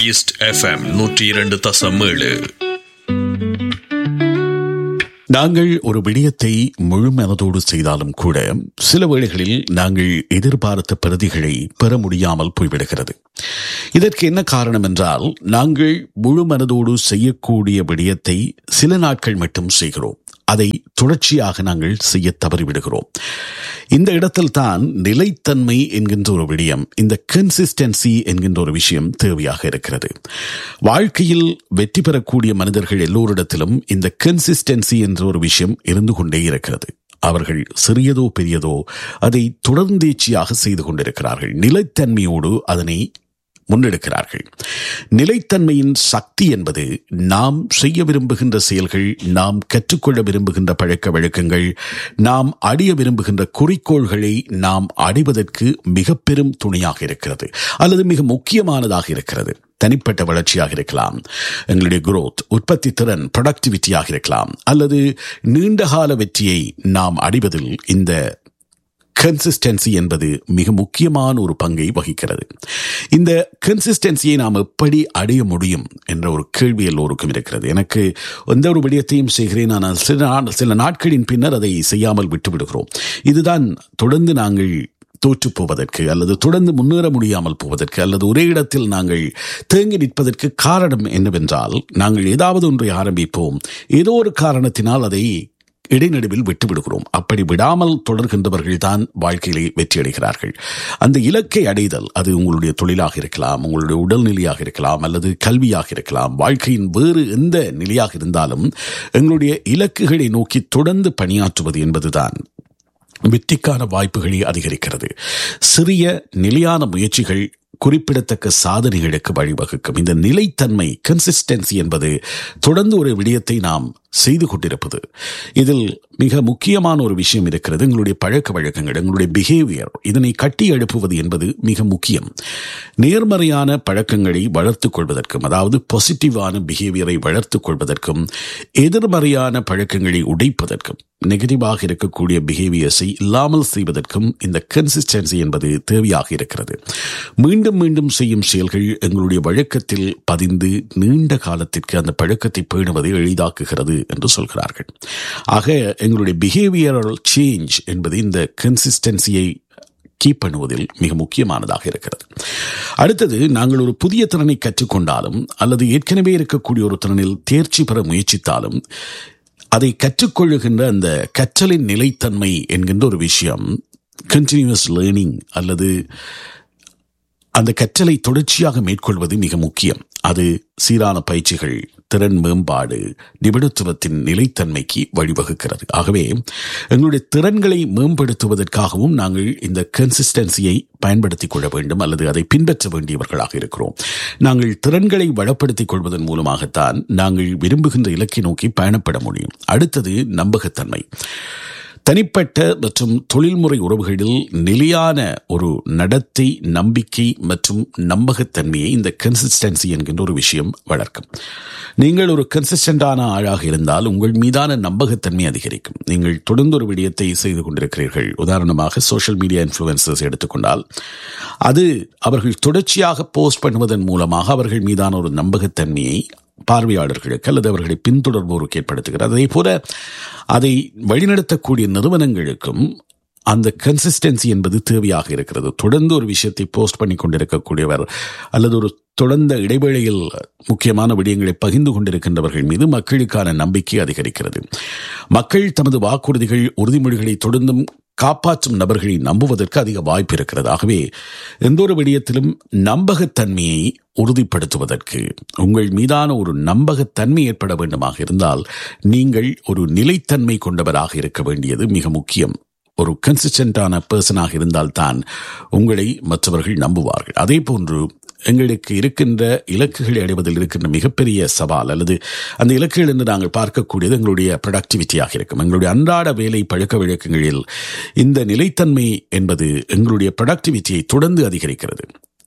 east FM நூற்றி இரண்டு தசம் ஏழு நாங்கள் ஒரு விடயத்தை முழு மனதோடு செய்தாலும் கூட சில வேளைகளில் நாங்கள் எதிர்பார்த்த பிரதிகளை பெற முடியாமல் போய்விடுகிறது இதற்கு என்ன காரணம் என்றால் நாங்கள் முழு மனதோடு செய்யக்கூடிய விடயத்தை சில நாட்கள் மட்டும் செய்கிறோம் அதை தொடர்ச்சியாக நாங்கள் செய்ய தவறிவிடுகிறோம் இந்த இடத்தில் தான் நிலைத்தன்மை என்கின்ற ஒரு விடயம் இந்த கன்சிஸ்டன்சி என்கின்ற ஒரு விஷயம் தேவையாக இருக்கிறது வாழ்க்கையில் வெற்றி பெறக்கூடிய மனிதர்கள் எல்லோரிடத்திலும் இந்த கன்சிஸ்டன்சி என்ற ஒரு விஷயம் இருந்து கொண்டே இருக்கிறது அவர்கள் சிறியதோ பெரியதோ அதை தொடர்ந்தேச்சியாக செய்து கொண்டிருக்கிறார்கள் நிலைத்தன்மையோடு அதனை முன்னெடுக்கிறார்கள் நிலைத்தன்மையின் சக்தி என்பது நாம் செய்ய விரும்புகின்ற செயல்கள் நாம் கற்றுக்கொள்ள விரும்புகின்ற பழக்க வழக்கங்கள் நாம் அடைய விரும்புகின்ற குறிக்கோள்களை நாம் அடைவதற்கு மிக பெரும் துணையாக இருக்கிறது அல்லது மிக முக்கியமானதாக இருக்கிறது தனிப்பட்ட வளர்ச்சியாக இருக்கலாம் எங்களுடைய குரோத் உற்பத்தி திறன் ப்ரொடக்டிவிட்டியாக இருக்கலாம் அல்லது நீண்டகால வெற்றியை நாம் அடைவதில் இந்த கன்சிஸ்டன்சி என்பது மிக முக்கியமான ஒரு பங்கை வகிக்கிறது இந்த கன்சிஸ்டன்சியை நாம் எப்படி அடைய முடியும் என்ற ஒரு கேள்வி எல்லோருக்கும் இருக்கிறது எனக்கு எந்த ஒரு விடயத்தையும் செய்கிறேன் ஆனால் சில சில நாட்களின் பின்னர் அதை செய்யாமல் விட்டுவிடுகிறோம் இதுதான் தொடர்ந்து நாங்கள் தோற்று போவதற்கு அல்லது தொடர்ந்து முன்னேற முடியாமல் போவதற்கு அல்லது ஒரே இடத்தில் நாங்கள் தேங்கி நிற்பதற்கு காரணம் என்னவென்றால் நாங்கள் ஏதாவது ஒன்றை ஆரம்பிப்போம் ஏதோ ஒரு காரணத்தினால் அதை இடைநடுவில் விட்டு விடுகிறோம் அப்படி விடாமல் தொடர்கின்றவர்கள் தான் வாழ்க்கையிலே வெற்றியடைகிறார்கள் அந்த இலக்கை அடைதல் அது உங்களுடைய தொழிலாக இருக்கலாம் உங்களுடைய உடல்நிலையாக இருக்கலாம் அல்லது கல்வியாக இருக்கலாம் வாழ்க்கையின் வேறு எந்த நிலையாக இருந்தாலும் எங்களுடைய இலக்குகளை நோக்கி தொடர்ந்து பணியாற்றுவது என்பதுதான் வெற்றிக்கான வாய்ப்புகளை அதிகரிக்கிறது சிறிய நிலையான முயற்சிகள் குறிப்பிடத்தக்க சாதனைகளுக்கு வழிவகுக்கும் இந்த நிலைத்தன்மை கன்சிஸ்டன்சி என்பது தொடர்ந்து ஒரு விடயத்தை நாம் செய்து கொண்டிருப்பது இதில் மிக முக்கியமான ஒரு விஷயம் இருக்கிறது எங்களுடைய பழக்க வழக்கங்கள் எங்களுடைய பிஹேவியர் இதனை கட்டி எழுப்புவது என்பது மிக முக்கியம் நேர்மறையான பழக்கங்களை வளர்த்துக் கொள்வதற்கும் அதாவது பாசிட்டிவான பிஹேவியரை வளர்த்துக் கொள்வதற்கும் எதிர்மறையான பழக்கங்களை உடைப்பதற்கும் நெகட்டிவாக இருக்கக்கூடிய பிஹேவியர்ஸை இல்லாமல் செய்வதற்கும் இந்த கன்சிஸ்டன்சி என்பது தேவையாக இருக்கிறது மீண்டும் மீண்டும் செய்யும் செயல்கள் எங்களுடைய வழக்கத்தில் பதிந்து நீண்ட காலத்திற்கு அந்த பழக்கத்தை பேணுவதை எளிதாக்குகிறது என்று சொல்கிறார்கள் ஆக எங்களுடைய பிஹேவியரல் சேஞ்ச் என்பது இந்த கன்சிஸ்டன்சியை கீப் பண்ணுவதில் மிக முக்கியமானதாக இருக்கிறது அடுத்தது நாங்கள் ஒரு புதிய திறனை கற்றுக்கொண்டாலும் அல்லது ஏற்கனவே இருக்கக்கூடிய ஒரு திறனில் தேர்ச்சி பெற முயற்சித்தாலும் அதை கற்றுக்கொள்ளுகின்ற அந்த கற்றலின் நிலைத்தன்மை என்கின்ற ஒரு விஷயம் கண்டினியூஸ் லேர்னிங் அல்லது அந்த கற்றலை தொடர்ச்சியாக மேற்கொள்வது மிக முக்கியம் அது சீரான பயிற்சிகள் திறன் மேம்பாடு நிபுணத்துவத்தின் நிலைத்தன்மைக்கு வழிவகுக்கிறது ஆகவே எங்களுடைய திறன்களை மேம்படுத்துவதற்காகவும் நாங்கள் இந்த கன்சிஸ்டன்சியை பயன்படுத்திக் கொள்ள வேண்டும் அல்லது அதை பின்பற்ற வேண்டியவர்களாக இருக்கிறோம் நாங்கள் திறன்களை வளப்படுத்திக் கொள்வதன் மூலமாகத்தான் நாங்கள் விரும்புகின்ற இலக்கை நோக்கி பயணப்பட முடியும் அடுத்தது நம்பகத்தன்மை தனிப்பட்ட மற்றும் தொழில்முறை உறவுகளில் நிலையான ஒரு நடத்தை நம்பிக்கை மற்றும் நம்பகத்தன்மையை இந்த கன்சிஸ்டன்சி என்கின்ற ஒரு விஷயம் வளர்க்கும் நீங்கள் ஒரு கன்சிஸ்டண்டான ஆளாக இருந்தால் உங்கள் மீதான நம்பகத்தன்மை அதிகரிக்கும் நீங்கள் தொடர்ந்து ஒரு விடயத்தை செய்து கொண்டிருக்கிறீர்கள் உதாரணமாக சோஷியல் மீடியா இன்ஃப்ளூயன்சர்ஸ் எடுத்துக்கொண்டால் அது அவர்கள் தொடர்ச்சியாக போஸ்ட் பண்ணுவதன் மூலமாக அவர்கள் மீதான ஒரு நம்பகத்தன்மையை பார்வையாளர்களுக்கு அல்லது அவர்களை பின்தொடர்வோருக்கு ஏற்படுத்துகிறது அதே போல அதை வழிநடத்தக்கூடிய நிறுவனங்களுக்கும் அந்த கன்சிஸ்டன்சி என்பது தேவையாக இருக்கிறது தொடர்ந்து ஒரு விஷயத்தை போஸ்ட் பண்ணி கொண்டிருக்கக்கூடியவர் அல்லது ஒரு தொடர்ந்த இடைவேளையில் முக்கியமான விடயங்களை பகிர்ந்து கொண்டிருக்கின்றவர்கள் மீது மக்களுக்கான நம்பிக்கை அதிகரிக்கிறது மக்கள் தமது வாக்குறுதிகள் உறுதிமொழிகளை தொடர்ந்தும் காப்பாற்றும் நபர்களை நம்புவதற்கு அதிக வாய்ப்பு இருக்கிறது ஆகவே எந்த ஒரு விடயத்திலும் நம்பகத்தன்மையை உறுதிப்படுத்துவதற்கு உங்கள் மீதான ஒரு நம்பகத்தன்மை ஏற்பட வேண்டுமாக இருந்தால் நீங்கள் ஒரு நிலைத்தன்மை கொண்டவராக இருக்க வேண்டியது மிக முக்கியம் ஒரு கன்சிஸ்டன்டான பர்சனாக இருந்தால்தான் உங்களை மற்றவர்கள் நம்புவார்கள் அதே போன்று எங்களுக்கு இருக்கின்ற இலக்குகளை அடைவதில் இருக்கின்ற மிகப்பெரிய சவால் அல்லது அந்த இலக்குகள் என்று நாங்கள் பார்க்கக்கூடியது எங்களுடைய ப்ரொடக்டிவிட்டியாக இருக்கும் எங்களுடைய அன்றாட வேலை பழக்க வழக்கங்களில் இந்த நிலைத்தன்மை என்பது எங்களுடைய ப்ரொடக்டிவிட்டியை தொடர்ந்து அதிகரிக்கிறது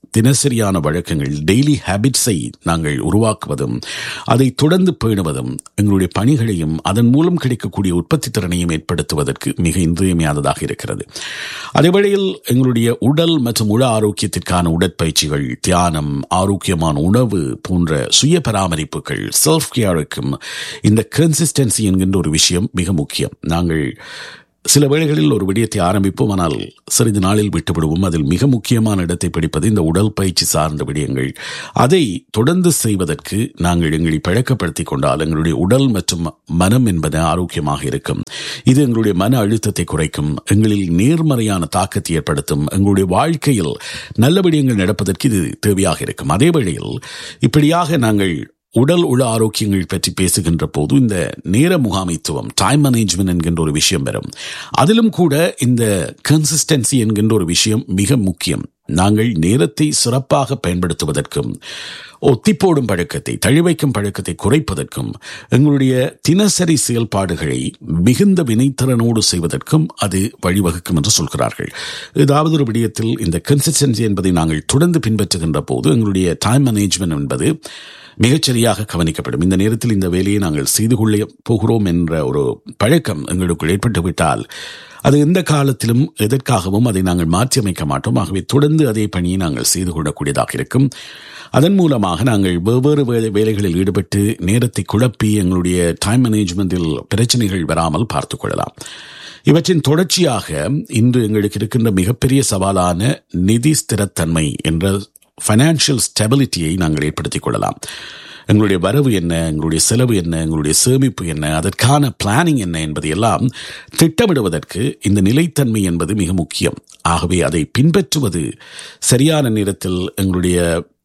தினசரியான வழக்கங்கள் டெய்லி ஹேபிட்ஸை நாங்கள் உருவாக்குவதும் அதை தொடர்ந்து பேணுவதும் எங்களுடைய பணிகளையும் அதன் மூலம் கிடைக்கக்கூடிய உற்பத்தி திறனையும் ஏற்படுத்துவதற்கு மிக இன்றியமையாததாக இருக்கிறது அதேவேளையில் எங்களுடைய உடல் மற்றும் உள ஆரோக்கியத்திற்கான உடற்பயிற்சிகள் தியானம் ஆரோக்கியமான உணவு போன்ற சுய பராமரிப்புகள் செல்ஃப் கேருக்கும் இந்த கன்சிஸ்டன்சி என்கின்ற ஒரு விஷயம் மிக முக்கியம் நாங்கள் சில வேளைகளில் ஒரு விடயத்தை ஆரம்பிப்போம் ஆனால் சிறிது நாளில் விட்டுவிடுவோம் அதில் மிக முக்கியமான இடத்தை பிடிப்பது இந்த உடல் பயிற்சி சார்ந்த விடயங்கள் அதை தொடர்ந்து செய்வதற்கு நாங்கள் எங்களை பழக்கப்படுத்திக் கொண்டால் எங்களுடைய உடல் மற்றும் மனம் என்பது ஆரோக்கியமாக இருக்கும் இது எங்களுடைய மன அழுத்தத்தை குறைக்கும் எங்களில் நேர்மறையான தாக்கத்தை ஏற்படுத்தும் எங்களுடைய வாழ்க்கையில் நல்ல விடயங்கள் நடப்பதற்கு இது தேவையாக இருக்கும் அதே வேளையில் இப்படியாக நாங்கள் உடல் உள ஆரோக்கியங்கள் பற்றி பேசுகின்ற போது இந்த நேர முகாமைத்துவம் டைம் மேனேஜ்மெண்ட் என்கின்ற ஒரு விஷயம் வரும் அதிலும் கூட இந்த கன்சிஸ்டன்சி என்கின்ற ஒரு விஷயம் மிக முக்கியம் நாங்கள் நேரத்தை சிறப்பாக பயன்படுத்துவதற்கும் ஒத்திப்போடும் பழக்கத்தை தழிவைக்கும் பழக்கத்தை குறைப்பதற்கும் எங்களுடைய தினசரி செயல்பாடுகளை மிகுந்த வினைத்திறனோடு செய்வதற்கும் அது வழிவகுக்கும் என்று சொல்கிறார்கள் ஏதாவது ஒரு விடயத்தில் இந்த கன்சிஸ்டன்சி என்பதை நாங்கள் தொடர்ந்து பின்பற்றுகின்ற போது எங்களுடைய டைம் மேனேஜ்மெண்ட் என்பது மிகச்சரியாக கவனிக்கப்படும் இந்த நேரத்தில் இந்த வேலையை நாங்கள் செய்து கொள்ள போகிறோம் என்ற ஒரு பழக்கம் எங்களுக்குள் ஏற்பட்டு விட்டால் அது எந்த காலத்திலும் எதற்காகவும் அதை நாங்கள் மாற்றியமைக்க மாட்டோம் ஆகவே தொடர்ந்து அதே பணியை நாங்கள் செய்து கொள்ளக்கூடியதாக இருக்கும் அதன் மூலமாக நாங்கள் வெவ்வேறு வேலை வேலைகளில் ஈடுபட்டு நேரத்தை குழப்பி எங்களுடைய டைம் மேனேஜ்மெண்டில் பிரச்சனைகள் வராமல் பார்த்துக் கொள்ளலாம் இவற்றின் தொடர்ச்சியாக இன்று எங்களுக்கு இருக்கின்ற மிகப்பெரிய சவாலான நிதி ஸ்திரத்தன்மை என்ற ஃபைனான்சியல் ஸ்டெபிலிட்டியை நாங்கள் ஏற்படுத்திக் கொள்ளலாம் எங்களுடைய வரவு என்ன எங்களுடைய செலவு என்ன எங்களுடைய சேமிப்பு என்ன அதற்கான பிளானிங் என்ன என்பதையெல்லாம் திட்டமிடுவதற்கு இந்த நிலைத்தன்மை என்பது மிக முக்கியம் ஆகவே அதை பின்பற்றுவது சரியான நேரத்தில் எங்களுடைய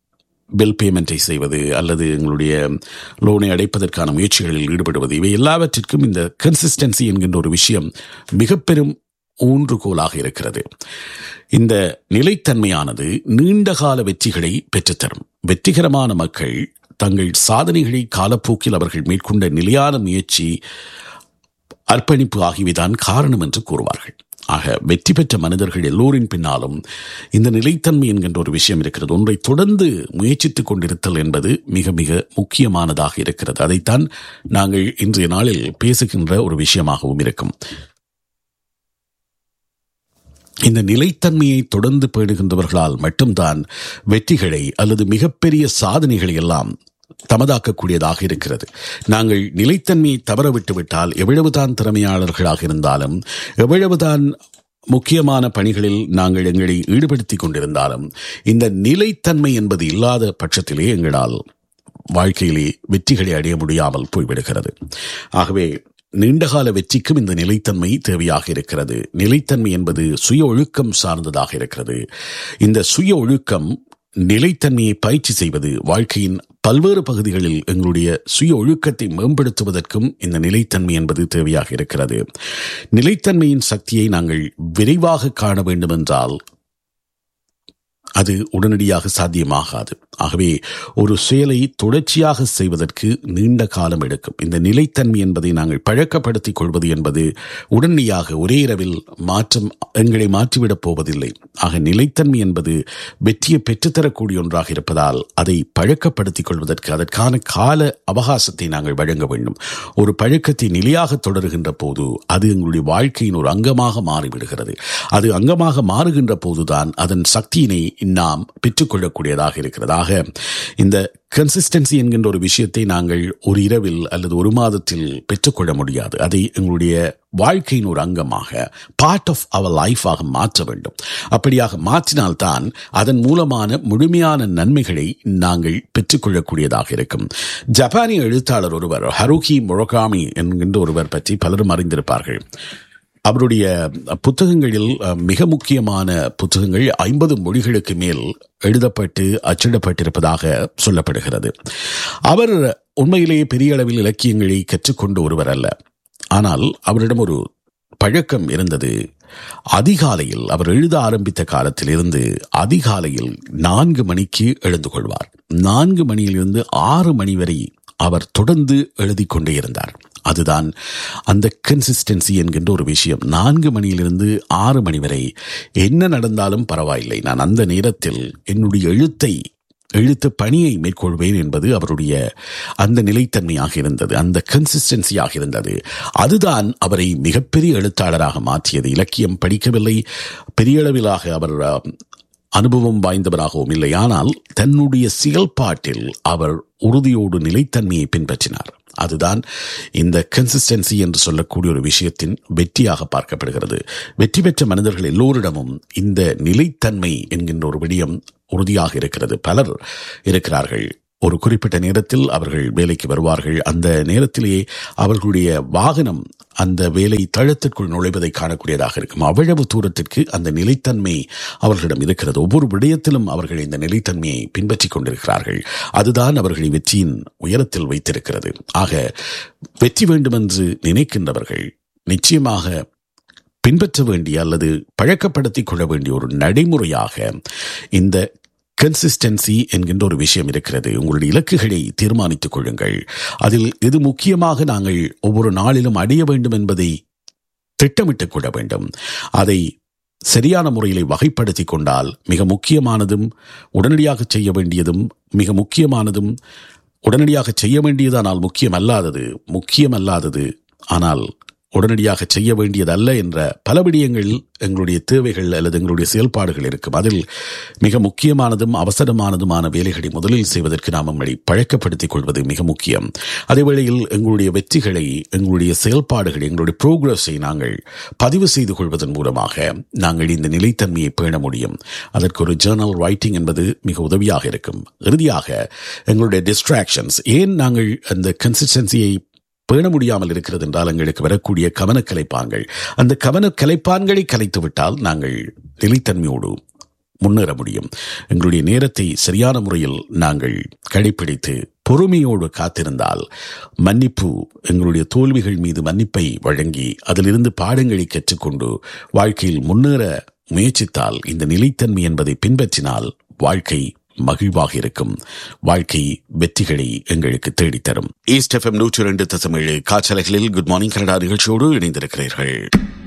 பில் பேமெண்ட்டை செய்வது அல்லது எங்களுடைய லோனை அடைப்பதற்கான முயற்சிகளில் ஈடுபடுவது இவை எல்லாவற்றிற்கும் இந்த கன்சிஸ்டன்சி என்கின்ற ஒரு விஷயம் மிக பெரும் ஊன்றுகோலாக இருக்கிறது இந்த நிலைத்தன்மையானது நீண்டகால வெற்றிகளை பெற்றுத்தரும் வெற்றிகரமான மக்கள் தங்கள் சாதனைகளை காலப்போக்கில் அவர்கள் மேற்கொண்ட நிலையான முயற்சி அர்ப்பணிப்பு ஆகியவைதான் காரணம் என்று கூறுவார்கள் ஆக வெற்றி பெற்ற மனிதர்கள் எல்லோரின் பின்னாலும் இந்த நிலைத்தன்மை என்கின்ற ஒரு விஷயம் இருக்கிறது ஒன்றை தொடர்ந்து முயற்சித்துக் கொண்டிருத்தல் என்பது மிக மிக முக்கியமானதாக இருக்கிறது அதைத்தான் நாங்கள் இன்றைய நாளில் பேசுகின்ற ஒரு விஷயமாகவும் இருக்கும் இந்த நிலைத்தன்மையை தொடர்ந்து பேணுகின்றவர்களால் மட்டும்தான் வெற்றிகளை அல்லது மிகப்பெரிய சாதனைகளை எல்லாம் தமதாக்கக்கூடியதாக இருக்கிறது நாங்கள் நிலைத்தன்மையை தவற விட்டுவிட்டால் எவ்வளவுதான் திறமையாளர்களாக இருந்தாலும் எவ்வளவுதான் முக்கியமான பணிகளில் நாங்கள் எங்களை ஈடுபடுத்திக் கொண்டிருந்தாலும் இந்த நிலைத்தன்மை என்பது இல்லாத பட்சத்திலே எங்களால் வாழ்க்கையிலே வெற்றிகளை அடைய முடியாமல் போய்விடுகிறது ஆகவே நீண்டகால வெற்றிக்கும் இந்த நிலைத்தன்மை தேவையாக இருக்கிறது நிலைத்தன்மை என்பது சுய ஒழுக்கம் சார்ந்ததாக இருக்கிறது இந்த சுய ஒழுக்கம் நிலைத்தன்மையை பயிற்சி செய்வது வாழ்க்கையின் பல்வேறு பகுதிகளில் எங்களுடைய சுய ஒழுக்கத்தை மேம்படுத்துவதற்கும் இந்த நிலைத்தன்மை என்பது தேவையாக இருக்கிறது நிலைத்தன்மையின் சக்தியை நாங்கள் விரைவாக காண வேண்டுமென்றால் அது உடனடியாக சாத்தியமாகாது ஆகவே ஒரு செயலை தொடர்ச்சியாக செய்வதற்கு நீண்ட காலம் எடுக்கும் இந்த நிலைத்தன்மை என்பதை நாங்கள் பழக்கப்படுத்திக் கொள்வது என்பது உடனடியாக ஒரே இரவில் மாற்றம் எங்களை மாற்றிவிடப் போவதில்லை ஆக நிலைத்தன்மை என்பது வெற்றியை பெற்றுத்தரக்கூடிய ஒன்றாக இருப்பதால் அதை பழக்கப்படுத்திக் கொள்வதற்கு அதற்கான கால அவகாசத்தை நாங்கள் வழங்க வேண்டும் ஒரு பழக்கத்தை நிலையாக தொடருகின்ற போது அது எங்களுடைய வாழ்க்கையின் ஒரு அங்கமாக மாறிவிடுகிறது அது அங்கமாக மாறுகின்ற போதுதான் அதன் சக்தியினை நாம் பெற்றுக்கொள்ளக்கூடியதாக இருக்கிறது ஆக இந்த கன்சிஸ்டன்சி என்கின்ற ஒரு விஷயத்தை நாங்கள் ஒரு இரவில் அல்லது ஒரு மாதத்தில் பெற்றுக்கொள்ள முடியாது அதை எங்களுடைய வாழ்க்கையின் ஒரு அங்கமாக பார்ட் ஆஃப் அவர் லைஃபாக மாற்ற வேண்டும் அப்படியாக மாற்றினால்தான் அதன் மூலமான முழுமையான நன்மைகளை நாங்கள் பெற்றுக்கொள்ளக்கூடியதாக இருக்கும் ஜப்பானிய எழுத்தாளர் ஒருவர் ஹருகி முரகாமி என்கின்ற ஒருவர் பற்றி பலரும் அறிந்திருப்பார்கள் அவருடைய புத்தகங்களில் மிக முக்கியமான புத்தகங்கள் ஐம்பது மொழிகளுக்கு மேல் எழுதப்பட்டு அச்சிடப்பட்டிருப்பதாக சொல்லப்படுகிறது அவர் உண்மையிலேயே பெரிய அளவில் இலக்கியங்களை கற்றுக்கொண்டு ஒருவர் அல்ல ஆனால் அவரிடம் ஒரு பழக்கம் இருந்தது அதிகாலையில் அவர் எழுத ஆரம்பித்த காலத்தில் இருந்து அதிகாலையில் நான்கு மணிக்கு எழுந்து கொள்வார் நான்கு மணியிலிருந்து ஆறு மணி வரை அவர் தொடர்ந்து எழுதி கொண்டே இருந்தார் அதுதான் அந்த கன்சிஸ்டன்சி என்கின்ற ஒரு விஷயம் நான்கு மணியிலிருந்து ஆறு மணி வரை என்ன நடந்தாலும் பரவாயில்லை நான் அந்த நேரத்தில் என்னுடைய எழுத்தை எழுத்து பணியை மேற்கொள்வேன் என்பது அவருடைய அந்த நிலைத்தன்மையாக இருந்தது அந்த கன்சிஸ்டன்சியாக இருந்தது அதுதான் அவரை மிகப்பெரிய எழுத்தாளராக மாற்றியது இலக்கியம் படிக்கவில்லை பெரிய அளவிலாக அவர் அஹ், அனுபவம் வாய்ந்தவராகவும் இல்லை ஆனால் தன்னுடைய செயல்பாட்டில் அவர் உறுதியோடு நிலைத்தன்மையை பின்பற்றினார் அதுதான் இந்த கன்சிஸ்டன்சி என்று சொல்லக்கூடிய ஒரு விஷயத்தின் வெற்றியாக பார்க்கப்படுகிறது வெற்றி பெற்ற மனிதர்கள் எல்லோரிடமும் இந்த நிலைத்தன்மை என்கின்ற ஒரு விடயம் உறுதியாக இருக்கிறது பலர் இருக்கிறார்கள் ஒரு குறிப்பிட்ட நேரத்தில் அவர்கள் வேலைக்கு வருவார்கள் அந்த நேரத்திலேயே அவர்களுடைய வாகனம் அந்த வேலை தளத்திற்குள் நுழைவதை காணக்கூடியதாக இருக்கும் அவ்வளவு தூரத்திற்கு அந்த நிலைத்தன்மை அவர்களிடம் இருக்கிறது ஒவ்வொரு விடயத்திலும் அவர்கள் இந்த நிலைத்தன்மையை பின்பற்றிக் கொண்டிருக்கிறார்கள் அதுதான் அவர்களை வெற்றியின் உயரத்தில் வைத்திருக்கிறது ஆக வெற்றி வேண்டுமென்று நினைக்கின்றவர்கள் நிச்சயமாக பின்பற்ற வேண்டிய அல்லது பழக்கப்படுத்திக் கொள்ள வேண்டிய ஒரு நடைமுறையாக இந்த கன்சிஸ்டன்சி என்கின்ற ஒரு விஷயம் இருக்கிறது உங்களுடைய இலக்குகளை தீர்மானித்துக் கொள்ளுங்கள் அதில் எது முக்கியமாக நாங்கள் ஒவ்வொரு நாளிலும் அடைய வேண்டும் என்பதை திட்டமிட்டுக் கொள்ள வேண்டும் அதை சரியான முறையில் வகைப்படுத்திக் கொண்டால் மிக முக்கியமானதும் உடனடியாக செய்ய வேண்டியதும் மிக முக்கியமானதும் உடனடியாக செய்ய வேண்டியது ஆனால் முக்கியமல்லாதது முக்கியமல்லாதது ஆனால் உடனடியாக செய்ய வேண்டியதல்ல என்ற பல விடயங்கள் எங்களுடைய தேவைகள் அல்லது எங்களுடைய செயல்பாடுகள் இருக்கும் அதில் மிக முக்கியமானதும் அவசரமானதுமான வேலைகளை முதலில் செய்வதற்கு நாம் நம்மளை பழக்கப்படுத்திக் கொள்வது மிக முக்கியம் அதே வேளையில் எங்களுடைய வெற்றிகளை எங்களுடைய செயல்பாடுகளை எங்களுடைய ப்ரோக்ரஸை நாங்கள் பதிவு செய்து கொள்வதன் மூலமாக நாங்கள் இந்த நிலைத்தன்மையை பேண முடியும் அதற்கு ஒரு ஜேர்னல் ரைட்டிங் என்பது மிக உதவியாக இருக்கும் இறுதியாக எங்களுடைய டிஸ்ட்ராக்ஷன்ஸ் ஏன் நாங்கள் அந்த கன்சிஸ்டன்சியை பேண முடியாமல் இருக்கிறது என்றால் எங்களுக்கு வரக்கூடிய கவன கலைப்பான்கள் அந்த கவன கலைப்பான்களை கலைத்து விட்டால் நாங்கள் நிலைத்தன்மையோடு முன்னேற முடியும் எங்களுடைய நேரத்தை சரியான முறையில் நாங்கள் கடைபிடித்து பொறுமையோடு காத்திருந்தால் மன்னிப்பு எங்களுடைய தோல்விகள் மீது மன்னிப்பை வழங்கி அதிலிருந்து பாடங்களை கற்றுக்கொண்டு வாழ்க்கையில் முன்னேற முயற்சித்தால் இந்த நிலைத்தன்மை என்பதை பின்பற்றினால் வாழ்க்கை மகிழ்வாக இருக்கும் வாழ்க்கை வெற்றிகளை எங்களுக்கு தேடித்தரும் ஈஸ்ட் எஃப்எம் நூற்றி இரண்டு தசமேழு காய்ச்சலைகளில் குட் மார்னிங் கனடா நிகழ்ச்சியோடு இணைந்திருக்கிறீர்கள்